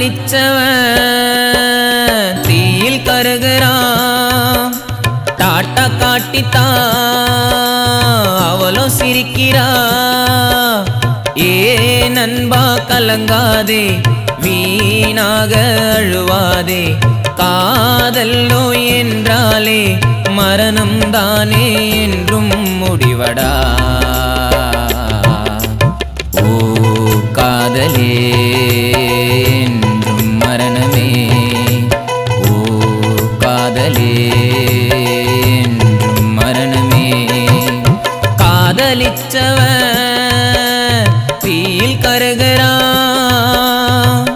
காதலிச்சவன் தீயில் கருகிறான் டாட்டா காட்டித்தான் அவளும் சிரிக்கிறா ஏ நண்பா கலங்காதே வீணாக அழுவாதே காதல் நோய் என்றாலே மரணம் தானே என்றும் முடிவடா ஓ காதலே என்றும் மரணமே ஓ காதலே என்றும் மரணமே காதலிச்சவன் தீயில் கருகிறான்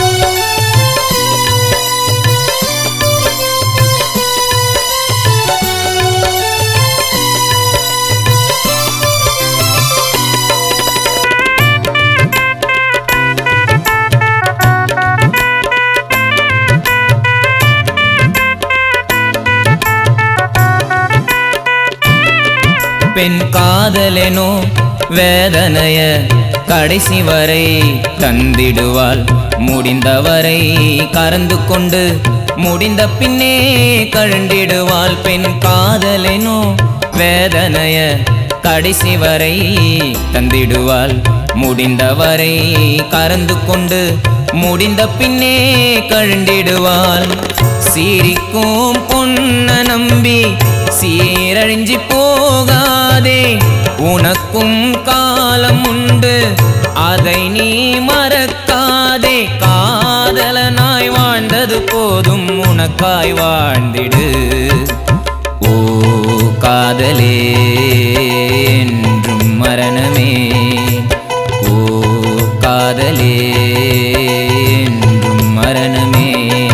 பெண் காதலெனோ வேதனைய கடைசி வரை தந்திடுவாள் முடிந்தவரை கறந்து கொண்டு முடிந்த பின்னே கழண்டிடுவாள் பெண் காதலெனோ வேதனைய கடைசி வரை தந்திடுவாள் முடிந்தவரை கறந்து கொண்டு முடிந்த பின்னே கழண்டிடுவாள் சிரிக்கும் பொன்ன நம்பி சீரழிஞ்சி போகாதே உனக்கும் காலம் உண்டு அதை நீ மறக்காதே காதலனாய் வாழ்ந்தது போதும் உனக்காய் வாழ்ந்திடு ஓ காதலே என்றும் மரணமே ஓ காதலே என்றும் மரணமே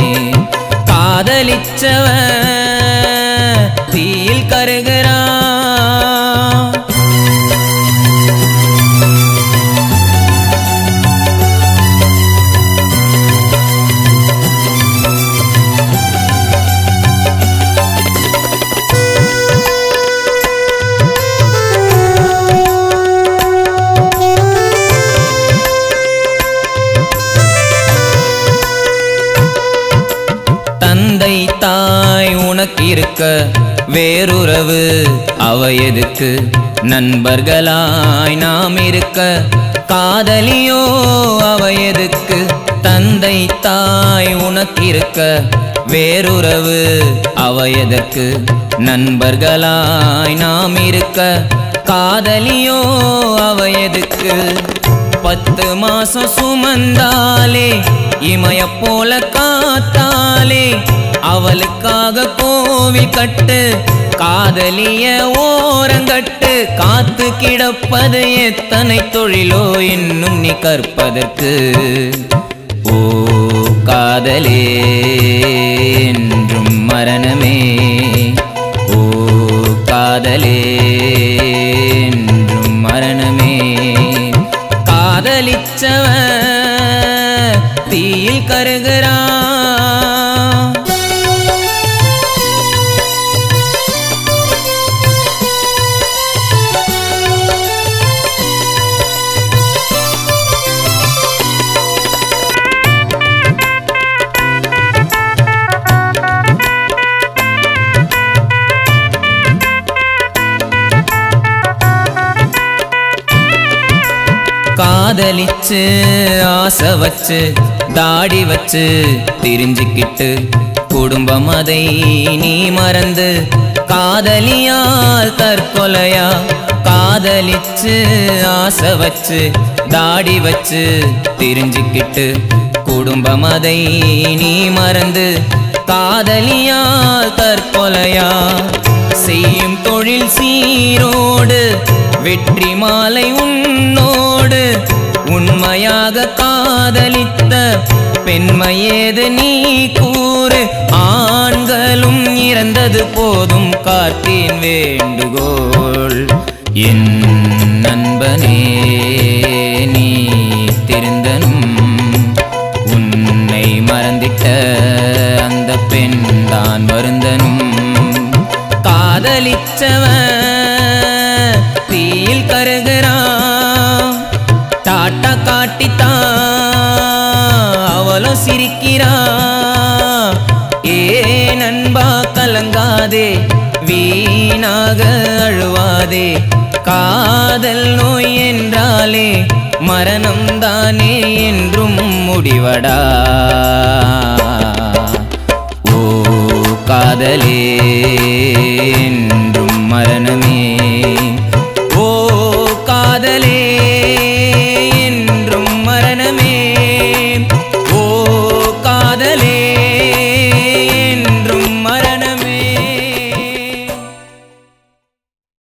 காதலிச்சவன் தீயில் கருகிறான் தந்தை தாய் உனக்கு இருக்க வேறுறவு அவ எதுக்கு நண்பர்களாய் நாம் இருக்க காதலியோ அவ எதுக்கு தந்தை தாய் உனக்கு இருக்க வேறுறவு அவ எதற்கு நண்பர்களாய் நாம் இருக்க காதலியோ அவ எதுக்கு பத்து மாசம் சுமந்தாலே இமய போல காத்தாலே அவளுக்காக கோவில் கட்டு காதலிய ஓரங்கட்டு காத்து கிடப்பது எத்தனை தொழிலோ இன்னும் நீ கற்பதற்கு ஓ காதலே என்றும் மரணமே ஓ காதலே என்றும் மரணமே காதலிச்சவன் தீயில் கருகிறான் காதலிச்சு ஆசை வச்சு தாடி வச்சு திரிஞ்சுக்கிட்டு குடும்பம் அதை நீ மறந்து காதலியால் தற்கொலையா காதலிச்சு ஆசை வச்சு தாடி வச்சு திரிஞ்சுக்கிட்டு குடும்பம் அதை நீ மறந்து காதலியால் தற்கொலையா செய்யும் தொழில் சீரோடு வெற்றி மாலை உன்னோடு உண்மையாக காதலித்த பெண்மையேது நீ கூறு ஆண்களும் இறந்தது போதும் காத்தேன் வேண்டுகோள் என் நண்பனே நீ திருந்தனும் உன்னை மறந்திட்ட அந்த பெண் தான் வருந்தனும் காதலிச்சவன் தீயில் கருகிறான் டாட்டா காட்டித்தான் அவளும் சிரிக்கிறா ஏ நண்பா கலங்காதே வீணாக அழுவாதே காதல் நோய் என்றாலே மரணம் தானே என்றும் முடிவடா ஓ காதலே என்